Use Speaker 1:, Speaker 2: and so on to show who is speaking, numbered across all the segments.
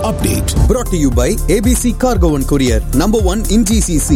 Speaker 1: update.
Speaker 2: brought to you by ABC Cargo and Courier, number one in GCC.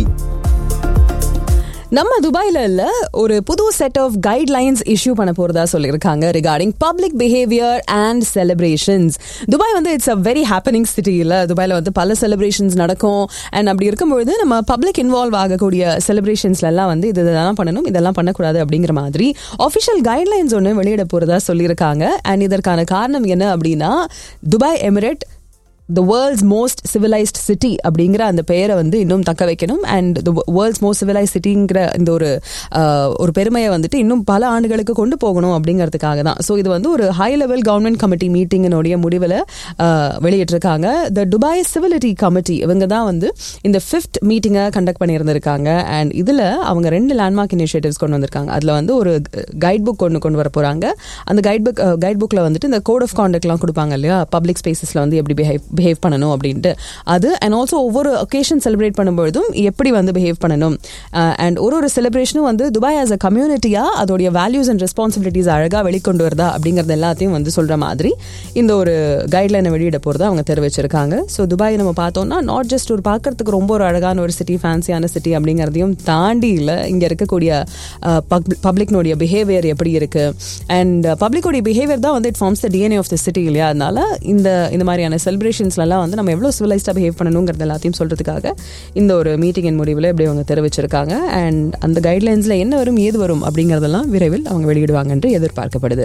Speaker 3: நம்ம துபாயில இல்ல ஒரு புது செட் ஆஃப் கைட்லைன்ஸ் இஷ்யூ பண்ண போறதா சொல்லியிருக்காங்க regarding public behaviour and celebrations Dubai வந்து it's a very happening city இல்ல துபாயில வந்து பல செலிப்ரேஷன்ஸ் நடக்கும் அண்ட் அப்படி இருக்கும்பொழுது நம்ம பப்ளிக் இன்வால்வ் ஆகக்கூடிய செலிப்ரேஷன்ஸ்ல எல்லாம் வந்து இது இதெல்லாம் பண்ணணும் இதெல்லாம் பண்ணக்கூடாது அப்படிங்கிற மாதிரி ஆஃபிஷியல் கைட்லைன்ஸ் ஒன்று வெளியிட போறதா சொல்லியிருக்காங்க அண்ட் இதற்கான காரணம் என்ன அப்படின்னா Dubai emirate the world's most civilised city அப்படிங்கிற அந்த பெயரை வந்து இன்னும் தக்க வைக்கணும் and the world's most civilised சிட்டிங்கிற இந்த ஒரு அஹ், ஒரு பெருமையை வந்துட்டு இன்னும் பல ஆண்டுகளுக்கு கொண்டு போகணும் அப்படிங்கிறதுக்காக தான் ஸோ இது வந்து ஒரு ஹை லெவல் கவர்மெண்ட் கமிட்டி மீட்டிங்கினுடைய முடிவில் வெளியிட்டிருக்காங்க த துபாய் சிவிலிட்டி கமிட்டி இவங்க தான் வந்து இந்த ஃபிஃப்த் மீட்டிங்கை கண்டக்ட் பண்ணியிருந்திருக்காங்க அண்ட் இதில் அவங்க ரெண்டு லேண்ட்மார்க் இனிஷியேட்டிவ்ஸ் கொண்டு வந்திருக்காங்க அதில் வந்து ஒரு கைட் புக் ஒன்று கொண்டு வர போகிறாங்க அந்த கைட் புக் கைட் புக்கில் வந்துட்டு இந்த கோட் ஆஃப் கான்டக்ட்லாம் கொடுப்பாங்க இல்லையா பப்ளிக் ஸ்பேசஸில் வந்து எப்படி பிஹேவ் பிஹேவ் பண்ணணும் அப்படின்ட்டு அது அண்ட் ஆல்சோ ஒவ்வொரு ஒகேஷன் செலிப்ரேட் பண்ணும்பொழுதும் எப்படி வந்து பிஹேவ் பண்ணணும் அண்ட் ஒரு ஒரு செலிப்ரேஷனும் வந்து துபாய் ஆஸ் அ கம்யூனிட்டியாக அதோடைய வேல்யூஸ் அண்ட் ரெஸ்பான்சிபிலிட்டிஸ் அழகாக வெளிக்கொண்டு வருதா அப்படிங்கிறது எல்லாத்தையும் வந்து சொல்கிற மாதிரி இந்த ஒரு கைட்லைனை வெளியிட போகிறத அவங்க தெரிவிச்சிருக்காங்க ஸோ துபாய் நம்ம பார்த்தோம்னா நாட் ஜஸ்ட் ஒரு பார்க்கறதுக்கு ரொம்ப ஒரு அழகான ஒரு சிட்டி ஃபேன்சியான சிட்டி அப்படிங்கிறதையும் தாண்டி இல்லை இங்கே இருக்கக்கூடிய பப்ளிக்னுடைய பிஹேவியர் எப்படி இருக்கு அண்ட் பப்ளிக்கோடைய பிஹேவியர் தான் வந்து it forms the DNA of the city இல்லையா அதனால இந்த இந்த மாதிரியான செலிப்ரேஷன்ஸ்லாம் வந்து நம்ம எவ்வளோ சிவிலைஸ்டாக பிஹேவ் பண்ணணுங்கிறது எல்லாத்தையும் சொல்றதுக்காக இந்த ஒரு மீட்டிங்கின் முடிவில் இப்படி அவங்க தெரிவிச்சிருக்காங்க அண்ட் அந்த கைட்லைன்ஸில் என்ன வரும் ஏது வரும் அப்படிங்கிறதெல்லாம் விரைவில் அவங்க வெளியிடுவாங்க என்று எதிர்பார்க்கப்படுது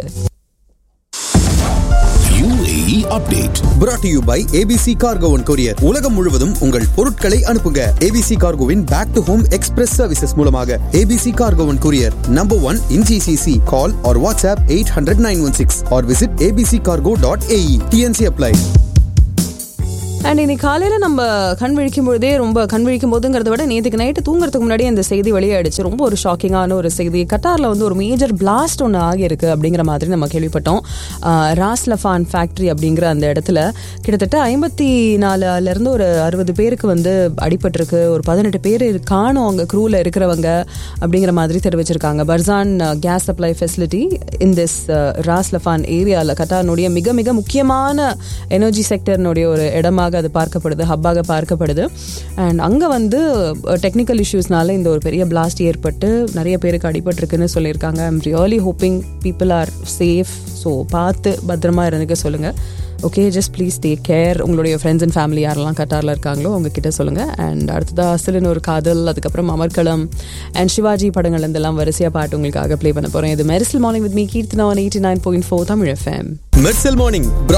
Speaker 1: UAE update.
Speaker 2: brought to you by ABC Cargo and Courier. உலகம் முழுவதும் உங்கள் பொருட்களை அனுப்புங்க ABC Cargoவின் back to home express services மூலமாக ABC Cargo and Courier, number one in GCC. Call or WhatsApp 800 916 or visit abccargo.ae. TNC apply.
Speaker 3: And இன்னைக்கு காலையில் நம்ம கண் விழிக்கும் பொழுதே ரொம்ப கண் விழிக்கும் போதுங்கிறத விட நேற்றுக்கு நைட்டு தூங்குறதுக்கு முன்னாடி அந்த செய்தி வெளியாயிடுச்சு ரொம்ப ஒரு ஷாக்கிங்கான ஒரு செய்தி கட்டாரில் வந்து ஒரு மேஜர் பிளாஸ்ட் ஒன்று ஆகியிருக்கு அப்படிங்கிற மாதிரி நம்ம கேள்விப்பட்டோம் ஆஹ் ராஸ் லஃபான் ஃபேக்ட்ரி அப்படிங்கிற அந்த இடத்துல கிட்டத்தட்ட ஐம்பத்தி நாலுலேருந்து ஒரு அறுபது பேருக்கு வந்து அடிபட்டிருக்கு ஒரு பதினெட்டு பேர் காணும் அங்கே க்ரூவில் இருக்கிறவங்க அப்படிங்கிற மாதிரி தெரிவிச்சிருக்காங்க பர்சான் gas supply facility in this Ras Laffan ஏரியாவில் கட்டாரினுடைய மிக மிக முக்கியமான எனர்ஜி செக்டர்னுடைய ஒரு இடமாக அது பார்க்கப்படுது ஹப்பாக பார்க்கப்படுது அண்ட் அங்கே வந்து டெக்னிக்கல் இஷ்யூஸ்னால இந்த ஒரு பெரிய பிளாஸ்ட் ஏற்பட்டு நிறைய பேருக்கு அடிபட்டிருக்குன்னு சொல்லியிருக்காங்க I'm really hoping people are safe so பார்த்து பத்திரமா இருந்துக்க சொல்லுங்கள் okay just please take care உங்களுடைய ஃப்ரெண்ட்ஸ் அண்ட் ஃபேமிலி யாரெல்லாம் கட்டாரில் இருக்காங்களோ அவங்க கிட்ட சொல்லுங்கள் அண்ட் அடுத்ததா அசலின் ஒரு காதல் அதுக்கப்புறம் அமர்க்களம் அண்ட் சிவாஜி படங்கள் இதெல்லாம் வரிசையாக பாட்டு உங்களுக்காக ப்ளே பண்ண போகிறேன் இது Mersal morning with me Keerthana eighty nine point four Tamil FM
Speaker 2: Mersal morning